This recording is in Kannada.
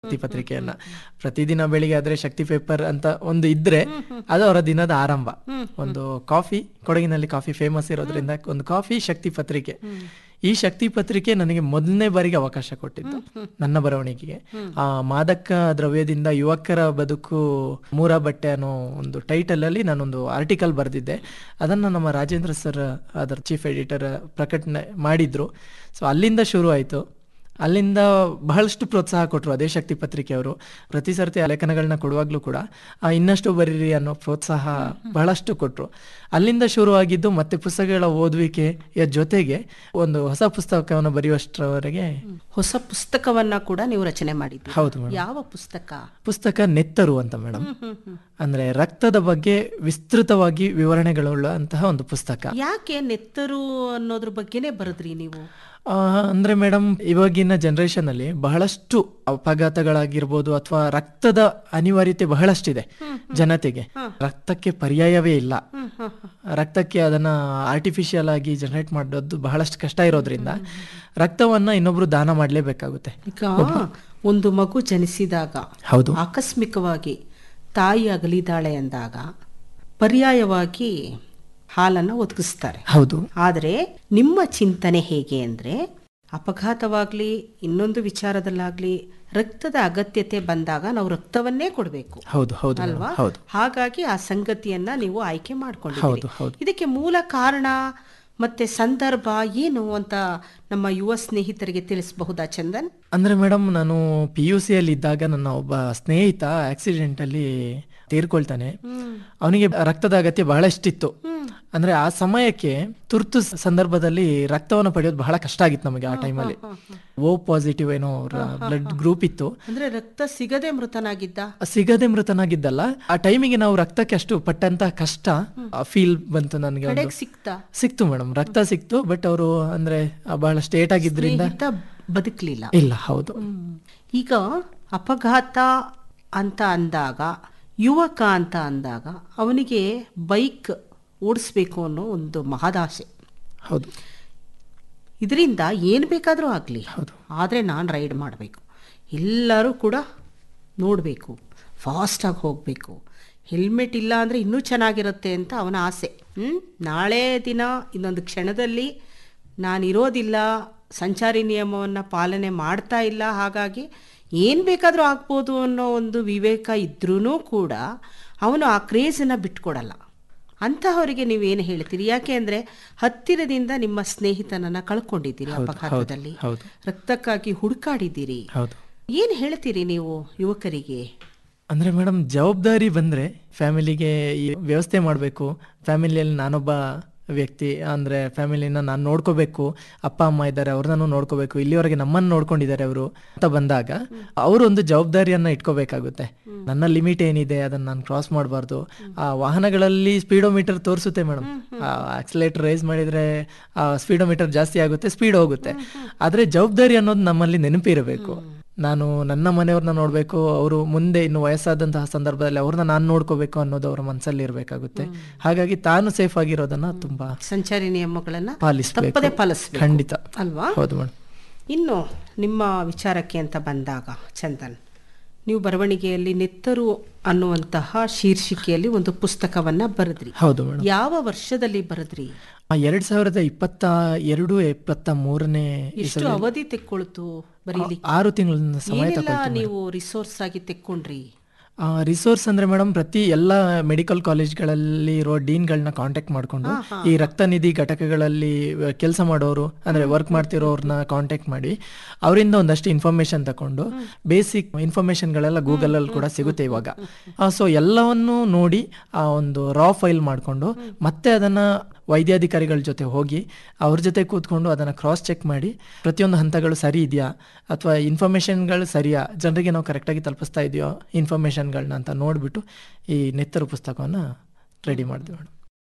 ಶಕ್ತಿ ಪತ್ರಿಕೆಯನ್ನ ಪ್ರತಿದಿನ ಬೆಳಿಗ್ಗೆ ಆದ್ರೆ ಶಕ್ತಿ ಪೇಪರ್ ಅಂತ ಒಂದು ಇದ್ರೆ ಅದು ಅವರ ದಿನದ ಆರಂಭ ಒಂದು ಕಾಫಿ ಕೊಡಗಿನಲ್ಲಿ ಕಾಫಿ ಫೇಮಸ್ ಇರೋದ್ರಿಂದ ಒಂದು ಕಾಫಿ ಶಕ್ತಿ ಪತ್ರಿಕೆ ಈ ಶಕ್ತಿ ಪತ್ರಿಕೆ ನನಗೆ ಮೊದಲನೇ ಬಾರಿಗೆ ಅವಕಾಶ ಕೊಟ್ಟಿದ್ದು ನನ್ನ ಬರವಣಿಗೆಗೆ ಆ ಮಾದಕ ದ್ರವ್ಯದಿಂದ ಯುವಕರ ಬದುಕು ಮೂರ ಬಟ್ಟೆ ಅನ್ನೋ ಒಂದು ಟೈಟಲ್ ಅಲ್ಲಿ ನಾನೊಂದು ಆರ್ಟಿಕಲ್ ಬರೆದಿದ್ದೆ ಅದನ್ನ ನಮ್ಮ ರಾಜೇಂದ್ರ ಸರ್ ಅದರ ಚೀಫ್ ಎಡಿಟರ್ ಪ್ರಕಟಣೆ ಮಾಡಿದ್ರು ಸೊ ಅಲ್ಲಿಂದ ಶುರು ಆಯ್ತು ಅಲ್ಲಿಂದ ಬಹಳಷ್ಟು ಪ್ರೋತ್ಸಾಹ ಕೊಟ್ಟರು ಅದೇ ಶಕ್ತಿ ಪತ್ರಿಕೆಯವರು ಪ್ರತಿ ಸರ್ತಿ ಆ ಲೇಖನಗಳನ್ನ ಕೊಡುವಾಗ್ಲೂ ಕೂಡ ಆ ಇನ್ನಷ್ಟು ಬರೀರಿ ಅನ್ನೋ ಪ್ರೋತ್ಸಾಹ ಬಹಳಷ್ಟು ಕೊಟ್ಟರು ಅಲ್ಲಿಂದ ಶುರುವಾಗಿದ್ದು ಮತ್ತೆ ಪುಸ್ತಕಗಳ ಓದುವಿಕೆಯ ಜೊತೆಗೆ ಒಂದು ಹೊಸ ಪುಸ್ತಕವನ್ನು ಬರೆಯುವಷ್ಟರವರೆಗೆ ಹೊಸ ಪುಸ್ತಕವನ್ನ ಕೂಡ ನೀವು ರಚನೆ ಮಾಡಿದ್ದೀರಿ ಹೌದು ಮೇಡಮ್ ಯಾವ ಪುಸ್ತಕ ಪುಸ್ತಕ ನೆತ್ತರು ಅಂತ ಮೇಡಮ್ ಅಂದ್ರೆ ರಕ್ತದ ಬಗ್ಗೆ ವಿಸ್ತೃತವಾಗಿ ವಿವರಣೆಗಳುಳ್ಳ ಅಂತಹ ಒಂದು ಪುಸ್ತಕ ಯಾಕೆ ನೆತ್ತರು ಅನ್ನೋದ್ರ ಬಗ್ಗೆನೇ ಬರೆದ್ರಿ ನೀವು ಆ, ಅಂದ್ರೆ ಮೇಡಮ್ ಇವಾಗಿನ ಜನರೇಷನ್ ಅಲ್ಲಿ ಬಹಳಷ್ಟು ಅಪಘಾತಗಳಾಗಿರ್ಬೋದು ಅಥವಾ ರಕ್ತದ ಅನಿವಾರ್ಯತೆ ಬಹಳಷ್ಟಿದೆ ಜನತೆಗೆ ರಕ್ತಕ್ಕೆ ಪರ್ಯಾಯವೇ ಇಲ್ಲ ರಕ್ತಕ್ಕೆ ಅದನ್ನ ಆರ್ಟಿಫಿಷಿಯಲ್ ಆಗಿ ಜನರೇಟ್ ಮಾಡೋದು ಬಹಳಷ್ಟು ಕಷ್ಟ ಇರೋದ್ರಿಂದ ರಕ್ತವನ್ನ ಇನ್ನೊಬ್ರು ದಾನ ಮಾಡ್ಲೇಬೇಕಾಗುತ್ತೆ ಈಗ ಒಂದು ಮಗು ಜನಿಸಿದಾಗ ಹೌದು ಆಕಸ್ಮಿಕವಾಗಿ ತಾಯಿ ಅಗಲಿದಾಳೆ ಅಂದಾಗ ಪರ್ಯಾಯವಾಗಿ ಹಾಲನ್ನು ಒದಗಿಸ್ತಾರೆ ಹೌದು ಆದರೆ ನಿಮ್ಮ ಚಿಂತನೆ ಹೇಗೆ ಅಂದರೆ ಅಪಘಾತವಾಗ್ಲಿ ಇನ್ನೊಂದು ವಿಚಾರದಲ್ಲಾಗ್ಲಿ ರಕ್ತದ ಅಗತ್ಯತೆ ಬಂದಾಗ ನಾವು ರಕ್ತವನ್ನೇ ಕೊಡಬೇಕು ಹೌದು ಹೌದು ಮೇಡಮ್. ಅಲ್ವಾ ಹೌದು ಹಾಗಾಗಿ ಆ ಸಂಗತಿಯನ್ನ ನೀವು ಆಯ್ಕೆ ಮಾಡ್ಕೊಂಡಿದ್ದೀರಿ ಹೌದು ಹೌದು ಇದಕ್ಕೆ ಮೂಲ ಕಾರಣ ಮತ್ತೆ ಸಂದರ್ಭ ಏನು ಅಂತ ನಮ್ಮ ಯುವ ಸ್ನೇಹಿತರಿಗೆ ತಿಳಿಸಬಹುದಾ ಚಂದನ್ ಅಂದ್ರೆ ಮೇಡಮ್ ನಾನು ಪಿ ಯು ಸಿಯಲ್ಲಿ ಇದ್ದಾಗ ನನ್ನ ಒಬ್ಬ ಸ್ನೇಹಿತ ಆಕ್ಸಿಡೆಂಟ್ ಅಲ್ಲಿ ತೀರ್ಕೊಳ್ತಾನೆ ಅವನಿಗೆ ರಕ್ತದ ಅಗತ್ಯ ಬಹಳಷ್ಟಿತ್ತು ಅಂದ್ರೆ ಆ ಸಮಯಕ್ಕೆ ತುರ್ತು ಸ- ಸಂದರ್ಭದಲ್ಲಿ ರಕ್ತವನ್ನು ಪಡೆಯೋದು ಬಹಳ ಕಷ್ಟ ಆಗಿತ್ತು ನಮಗೆ ಆ ಟೈಮಲ್ಲಿ ಓ ಪಾಸಿಟಿವ್ ಏನೋ ಬ್ಲಡ್ ಗ್ರೂಪ್ ಇತ್ತು ಅಂದ್ರೆ ರಕ್ತ ಸಿಗದೆ ಮೃತನಾಗಿದ್ದ ಸಿಗದೆ ಮೃತನಾಗಿದ್ದಲ್ಲ ಆ ಟೈಮಿಗೆ ನಾವು ರಕ್ತಕ್ಕೆ ಅಷ್ಟು ಪಟ್ಟಂತ ಕಷ್ಟ ಫೀಲ್ ಬಂತು ನನಗೆ ಒಂದು ಕಡೆಗೆ ಸಿಕ್ತಾ ಸಿಕ್ತು ಮೇಡಮ್ ರಕ್ತ ಸಿಕ್ತು ಬಟ್ ಅವರು ಅಂದ್ರೆ ಆ, ಬಹಳ ಸ್ಟೇಟ್ ಆಗಿದ್ರಿಂದ ಸ್ನೇಹಿತ ಬದುಕಲಿಲ್ಲ ಇಲ್ಲ ಹೌದು ಈಗ ಅಪಘಾತ ಅಂತ ಅಂದಾಗ ಯುವಕ ಅಂತ ಅಂದಾಗ ಅವನಿಗೆ ಬೈಕ್ ಓಡಿಸ್ಬೇಕು ಅನ್ನೋ ಒಂದು ಮಹದಾಸೆ ಹೌದು ಇದರಿಂದ ಏನು ಬೇಕಾದರೂ ಆಗಲಿ ಹೌದು ಆದರೆ ನಾನು ರೈಡ್ ಮಾಡಬೇಕು ಎಲ್ಲರೂ ಕೂಡ ನೋಡಬೇಕು ಫಾಸ್ಟಾಗಿ ಹೋಗಬೇಕು ಹೆಲ್ಮೆಟ್ ಇಲ್ಲ ಅಂದರೆ ಇನ್ನೂ ಚೆನ್ನಾಗಿರುತ್ತೆ ಅಂತ ಅವನ ಆಸೆ ಹ್ಮ್? ನಾಳೆ ದಿನ ಇನ್ನೊಂದು ಕ್ಷಣದಲ್ಲಿ ನಾನಿರೋದಿಲ್ಲ ಸಂಚಾರಿ ನಿಯಮವನ್ನು ಪಾಲನೆ ಮಾಡ್ತಾ ಇಲ್ಲ ಹಾಗಾಗಿ ಏನು ಬೇಕಾದರೂ ಆಗ್ಬೋದು ಅನ್ನೋ ಒಂದು ವಿವೇಕ ಇದ್ರೂ ಕೂಡ ಅವನು ಆ ಕ್ರೇಜನ್ನು ಬಿಟ್ಕೊಡಲ್ಲ ಅಂತಹವರಿಗೆ ನೀವೇನು ಹೇಳ್ತೀರಿ ಯಾಕೆ ಅಂದರೆ ಹತ್ತಿರದಿಂದ ನಿಮ್ಮ ಸ್ನೇಹಿತನನ್ನು ಕಳ್ಕೊಂಡಿದ್ದೀರಿ ಅಪಘಾತದಲ್ಲಿ ಹೌದು ರಕ್ತಕ್ಕಾಗಿ ಹುಡುಕಾಡಿದ್ದೀರಿ ಹೌದು ಏನು ಹೇಳ್ತೀರಿ ನೀವು ಯುವಕರಿಗೆ ಅಂದ್ರೆ ಮೇಡಮ್ ಜವಾಬ್ದಾರಿ ಬಂದ್ರೆ ಫ್ಯಾಮಿಲಿಗೆ ಈ ವ್ಯವಸ್ಥೆ ಮಾಡಬೇಕು ಫ್ಯಾಮಿಲಿಯಲ್ಲಿ ನಾನೊಬ್ಬ ವ್ಯಕ್ತಿ ಅಂದ್ರೆ ಫ್ಯಾಮಿಲಿನ ನಾನು ನೋಡ್ಕೋಬೇಕು ಅಪ್ಪ ಅಮ್ಮ ಇದ್ದಾರೆ ಅವ್ರನ್ನೂ ನೋಡ್ಕೋಬೇಕು ಇಲ್ಲಿವರೆಗೆ ನಮ್ಮನ್ನು ನೋಡ್ಕೊಂಡಿದ್ದಾರೆ ಅವರು ಅಂತ ಬಂದಾಗ ಅವರು ಒಂದು ಜವಾಬ್ದಾರಿಯನ್ನ ಇಟ್ಕೋಬೇಕಾಗುತ್ತೆ ನನ್ನ ಲಿಮಿಟ್ ಏನಿದೆ ಅದನ್ನ ನಾನು ಕ್ರಾಸ್ ಮಾಡಬಾರ್ದು ಆ ವಾಹನಗಳಲ್ಲಿ ಸ್ಪೀಡೋಮೀಟರ್ ತೋರಿಸುತ್ತೆ ಮೇಡಮ್ ಆಕ್ಸಿಲೇಟರ್ ರೈಸ್ ಮಾಡಿದ್ರೆ ಆ ಸ್ಪೀಡೋಮೀಟರ್ ಜಾಸ್ತಿ ಆಗುತ್ತೆ ಸ್ಪೀಡ್ ಹೋಗುತ್ತೆ ಆದ್ರೆ ಜವಾಬ್ದಾರಿ ಅನ್ನೋದು ನಮ್ಮಲ್ಲಿ ನೆನಪಿರಬೇಕು ನಾನು ನನ್ನ ಮನೆಯವ್ರನ್ನ ನೋಡಬೇಕು ಅವರು ಮುಂದೆ ಇನ್ನು ವಯಸ್ಸಾದಂತಹ ಸಂದರ್ಭದಲ್ಲಿ ಅವ್ರನ್ನ ನಾನು ನೋಡ್ಕೋಬೇಕು ಅನ್ನೋದು ಅವರ ಮನಸ್ಸಲ್ಲಿ ಇರಬೇಕಾಗುತ್ತೆ ಹಾಗಾಗಿ ತಾನು ಸೇಫ್ ಆಗಿರೋದನ್ನ ತುಂಬಾ ಸಂಚಾರಿ ನಿಯಮಗಳನ್ನು ಪಾಲಿಸಬೇಕು ತಪ್ಪದೆ ಪಾಲಿಸ್ಬೇಕು ಖಂಡಿತ ಅಲ್ವಾ ಹೌದು ಮೇಡಮ್ ಇನ್ನು ನಿಮ್ಮ ವಿಚಾರಕ್ಕೆ ಅಂತ ಬಂದಾಗ ಚಂದನ್ ನೀವು ಬರವಣಿಗೆಯಲ್ಲಿ ನೆತ್ತರು ಅನ್ನುವಂತಹ ಶೀರ್ಷಿಕೆಯಲ್ಲಿ ಒಂದು ಪುಸ್ತಕವನ್ನ ಬರೆದ್ರಿ ಹೌದು ಮೇಡಮ್ ಯಾವ ವರ್ಷದಲ್ಲಿ ಬರೆದ್ರಿ ಎರಡ್ ಸಾವಿರದ ಇಪ್ಪತ್ತ ಎರಡು ಇಪ್ಪತ್ತ ಮೂರನೇ ಎಷ್ಟು ಅವಧಿ ತೆಕ್ಕೊಳ್ತು ಬರೀಲಿಕ್ಕೆ ಆರು ತಿಂಗಳ ಸಮಯ ಏನೆಲ್ಲ ನೀವು ರಿಸೋರ್ಸ್ ಆಗಿ ತೆಕ್ಕೊಂಡ್ರಿ ರಿಸೋರ್ಸ್ ಅಂದ್ರೆ ಮೇಡಮ್ ಪ್ರತಿ ಎಲ್ಲ ಮೆಡಿಕಲ್ ಕಾಲೇಜ್ಗಳಲ್ಲಿ ಇರೋ ಡೀನ್ಗಳನ್ನ ಕಾಂಟ್ಯಾಕ್ಟ್ ಮಾಡ್ಕೊಂಡು ಈ ರಕ್ತ ನಿಧಿ ಘಟಕಗಳಲ್ಲಿ ಕೆಲಸ ಮಾಡೋರು ಅಂದ್ರೆ ವರ್ಕ್ ಮಾಡ್ತಿರೋರ್ನ ಕಾಂಟ್ಯಾಕ್ಟ್ ಮಾಡಿ ಅವರಿಂದ ಒಂದಷ್ಟು ಇನ್ಫಾರ್ಮೇಶನ್ ತಕೊಂಡು ಬೇಸಿಕ್ ಇನ್ಫಾರ್ಮೇಶನ್ಗಳೆಲ್ಲ ಗೂಗಲ್ ಅಲ್ಲಿ ಕೂಡ ಸಿಗುತ್ತೆ ಇವಾಗ ಸೊ ಎಲ್ಲವನ್ನು ನೋಡಿ ಆ ಒಂದು ರಾ ಫೈಲ್ ಮಾಡಿಕೊಂಡು ಮತ್ತೆ ಅದನ್ನ ವೈದ್ಯಾಧಿಕಾರಿಗಳ ಜೊತೆ ಹೋಗಿ ಅವ್ರ ಜೊತೆ ಕೂತ್ಕೊಂಡು ಅದನ್ನು ಕ್ರಾಸ್ ಚೆಕ್ ಮಾಡಿ ಪ್ರತಿಯೊಂದು ಹಂತಗಳು ಸರಿ ಇದೆಯಾ ಅಥವಾ ಇನ್ಫಾರ್ಮೇಷನ್ಗಳು ಸರಿಯಾ ಜನರಿಗೆ ನಾವು ಕರೆಕ್ಟಾಗಿ ತಲುಪಿಸ್ತಾ ಇದೆಯೋ ಇನ್ಫಾರ್ಮೇಷನ್ಗಳನ್ನ ಅಂತ ನೋಡಿಬಿಟ್ಟು ಈ ನೆತ್ತರು ಪುಸ್ತಕವನ್ನು ರೆಡಿ ಮಾಡಿದ್ವಿ ಮೇಡಮ್